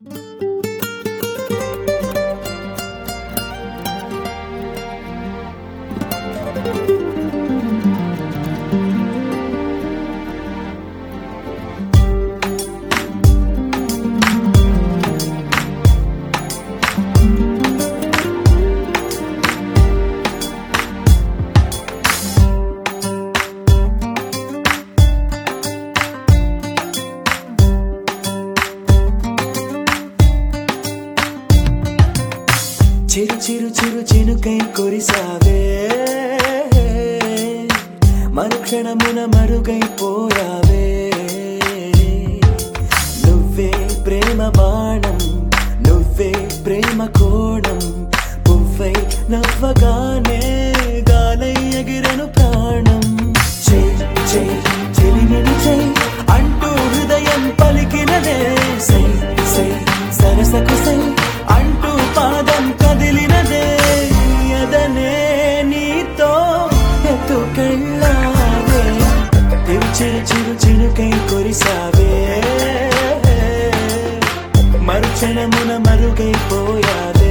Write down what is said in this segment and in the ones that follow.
చిరు చిరు చిరు చినుకై కురిసావే మరుక్షణమున మరుగైపోయావే నువ్వే ప్రేమ బాణం నువ్వే ప్రేమ కోణం పువ్వై నవ్వగానే గాలై ఎగిరను ప్రాణం చే చే చెలిమిని చే అంటూ హృదయం పలికినదే సై సై సరసకు సై అంటూ పాదం కదిలినదే ఎదనే నీతో ఎత్తుకెళ్ళావే చిరు చిరు చినుకై కురిసావే మరుక్షణమున మరుగైపోయావే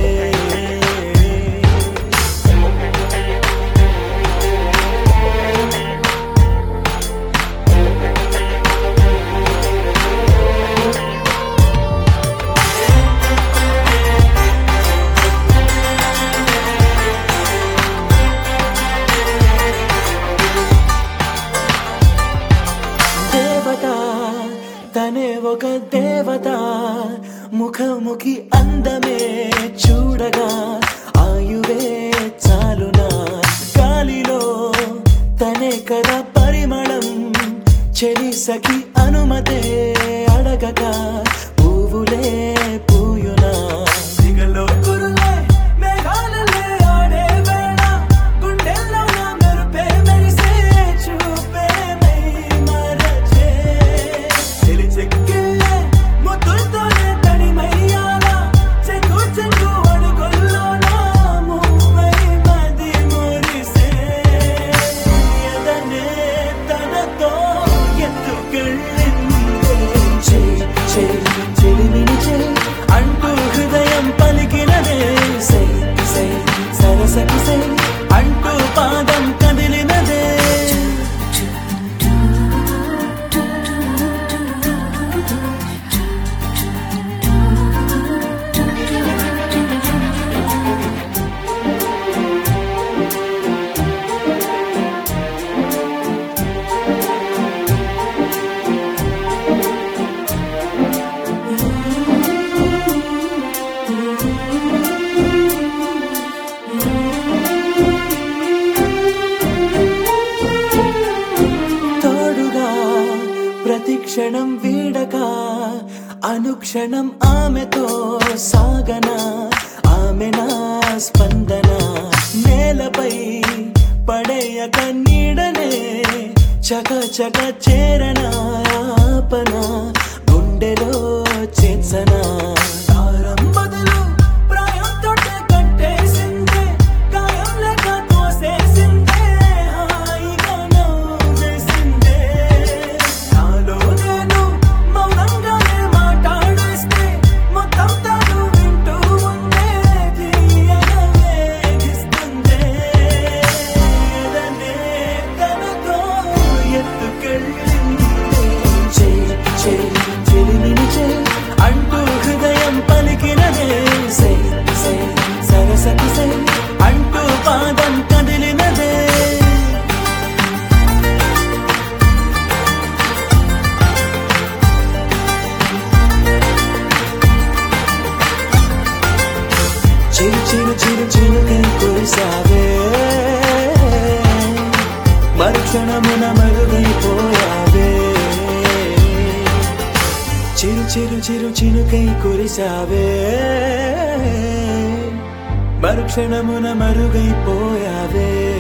దేవత తనే ఒక దేవత ముఖముఖి అందమే చూడగా ఆయువే చాలునా గాలిలో తనే కదా పరిమళం చెలి సఖి అనుమతే అడగక పువ్వులే పూయునా దిగలో కురులే మేఘాలలే ఆడే వేళ గుండెల్లో నా మెరుపే మెరిసే చూపే మై మరచే చెలిచెక్కిళ్ళే ముద్దులతోనే తడిమయ్యాల చెంగు చెంగు అడుగుల్లో నా మూవై మది మురిసే ఎదనే తనతో ఎత్తుకెళ్ళిందే చే చే చెలిమిని చే అంటూ హృదయం పలికినదే సై సై సరసకు సై అంటూ పాదం కదిలినదే తోడుగా ప్రతిక్షణం వీడక అనుక్షణం ఆమెతో సాగన ఆమె నా స్పందన నేలపై పడేయక నీడనే చక చక చేరన ఆపన గుండెలో చేసన దారం బదులు ప్రాయంతోటే కట్టేసిందే గాయం లేక తోసేసిందే హాయిగా నవ్వేసిందే నాలో నేను మౌనంగానే మాట్లాడేస్తే మొత్తం తాను వింటూ ఉందే తీయగా వేగిస్తుందే ఎదనే తనతో ఎత్తుకెళ్ళిందే చే చే చెలిమిని చే అంటూ హృదయం పలికినదే సై సై సరసకు సై అంటూ పాదం కదిలినదే చిరు చిరు చిరు చిరుకై కురిసావే మరుక్షణమున మరుగైపోయావే చిరు చిరు చిరు చినుకై కురిసావే మరుక్షణమున మరుగైపోయావే